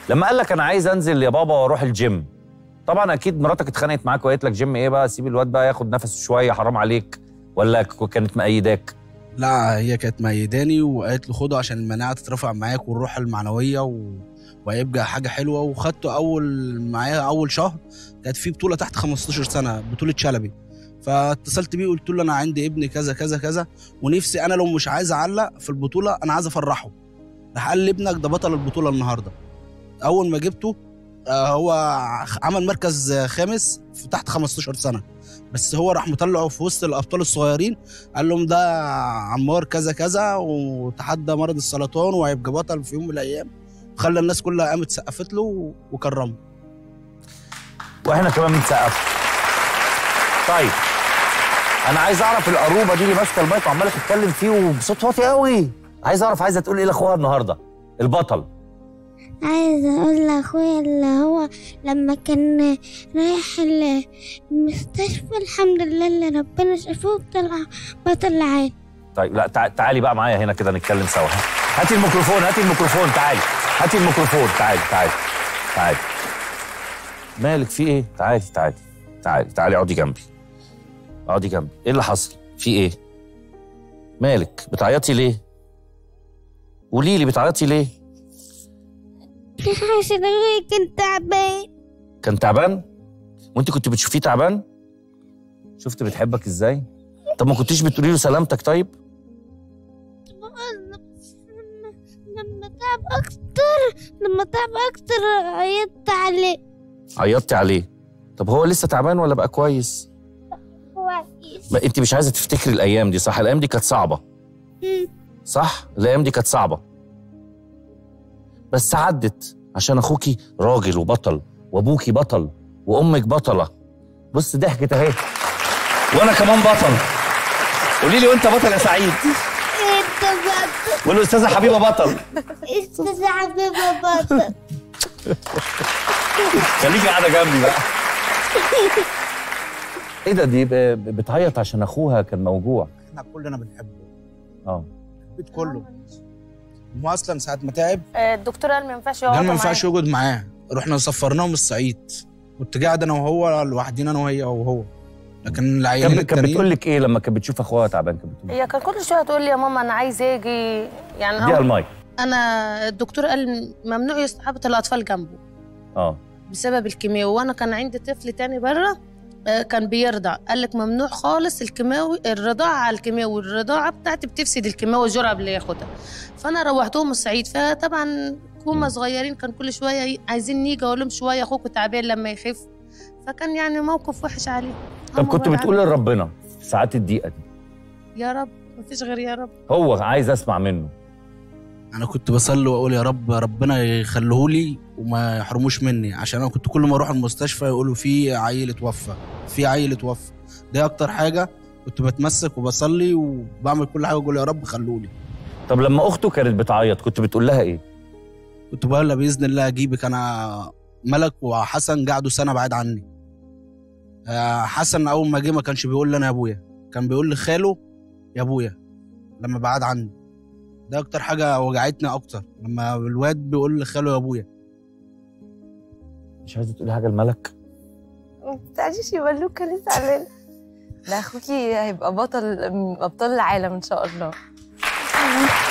لما قال لك انا عايز انزل يا بابا واروح الجيم طبعا اكيد مراتك اتخانقت معاك وقالت لك جيم ايه بقى سيب الواد بقى ياخد نفسه شويه حرام عليك ولا ك- كانت مأيداك لا هي كانت ميداني وقالت له خده عشان المناعه تترفع معاك والروح المعنويه و... وهيبقى حاجه حلوه وخدته اول معايا اول شهر كانت في بطوله تحت 15 سنه بطوله شلبي فاتصلت بيه قلت له انا عندي ابني كذا كذا كذا ونفسي انا لو مش عايز اعلق في البطوله انا عايز افرحه راح قال لي ابنك ده بطل البطوله النهارده اول ما جبته آه، هو عمل مركز آه، خامس في تحت 15 سنه بس هو راح مطلعه في وسط الابطال الصغيرين قال لهم ده عمار كذا كذا وتحدى مرض السرطان وهيبقى بطل في يوم من الايام خلى الناس كلها قامت سقفت له وكرمه واحنا كمان بنسقف طيب انا عايز اعرف القروبه دي اللي ماسكه المايك وعماله تتكلم فيه وبصوت واطي قوي عايز اعرف عايزه تقول ايه لاخوها النهارده البطل عايزة أقول لأخويا اللي هو لما كان رايح ال- المستشفى الحمد لله اللي ربنا شافه وطلع بطل عين طيب لا تع- تعالي بقى معايا هنا كده نتكلم سوا هاتي الميكروفون هاتي الميكروفون تعالي هاتي الميكروفون تعالي تعالي تعالي مالك في ايه تعالي تعالي تعالي تعالي اقعدي جنبي اقعدي جنبي ايه اللي حصل في ايه مالك بتعيطي ليه قولي لي بتعيطي ليه عشان أخويا كان تعبان كان تعبان وانت كنت بتشوفيه تعبان شفت بتحبك ازاي طب ما كنتيش بتقولي له سلامتك طيب بس لما لما تعب أكتر لما تعب أكتر عيطت عليه عيطتي عليه طب هو لسه تعبان ولا بقى كويس كويس ما انت مش عايزه تفتكري الايام دي صح الايام دي كانت صعبه مم. صح الايام دي كانت صعبه بس عدت عشان اخوكي راجل وبطل وابوكي بطل وامك بطله بص ضحكت اهي وانا كمان بطل قولي لي وانت بطل يا سعيد انت بطل والاستاذه حبيبه بطل استاذ حبيبه بطل خليكي قاعده جنبي بقى ايه ده دي ب- ب- بتعيط عشان اخوها كان موجوع احنا كلنا بنحبه اه البيت كله هو اصلا ساعه ما تعب آه، الدكتور قال ما ينفعش يقعد قال ما ينفعش يقعد معاه رحنا سفرناه من الصعيد كنت قاعد انا وهو لوحدينا انا وهي وهو لكن العيالين كانت كانت التانيين بتقول لك ايه لما كانت بتشوف اخوها تعبان كانت بتقول هي كان كل شويه تقول لي يا ماما انا عايز اجي يعني اديها أنا- المايك انا الدكتور قال ممنوع يصطحب الاطفال جنبه اه بسبب الكيماوي وانا كان عندي طفل تاني بره آه، كان بيرضع قال لك ممنوع خالص الكيماوي الرضاعه على الكيماوي الرضاعه بتاعتي بتفسد الكيماوي الجرعه اللي ياخدها فانا روحتهم الصعيد فطبعا هم صغيرين كان كل شويه ي- عايزين نيجي اقول لهم شويه اخوك تعبان لما يخف فكان يعني موقف وحش عليه طب هم كنت بعد بتقول عنه. لربنا في ساعات الضيقه دي يا رب مفيش غير يا رب هو عايز اسمع منه انا كنت بصلي واقول يا رب ربنا يخليهولي وما يحرموش مني عشان انا كنت كل ما اروح المستشفى يقولوا في عيل اتوفى في عيل اتوفى دي اكتر حاجه كنت بتمسك وبصلي وبعمل كل حاجه واقول يا رب خلولي طب لما اخته كانت بتعيط كنت بتقول لها ايه كنت بقول لها باذن الله اجيبك انا ملك وحسن قعدوا سنه بعيد عني آه، حسن اول ما جه ما كانش بيقول لي انا يا ابويا كان بيقول لخاله يا ابويا لما بعد عني ده اكتر حاجه وجعتني اكتر لما الواد بيقول لخاله يا ابويا مش عايزه تقولي حاجه الملك ما تستعجلش يا ملوكة لسه علينا لا اخوكي هيبقى بطل من ابطال العالم ان شاء الله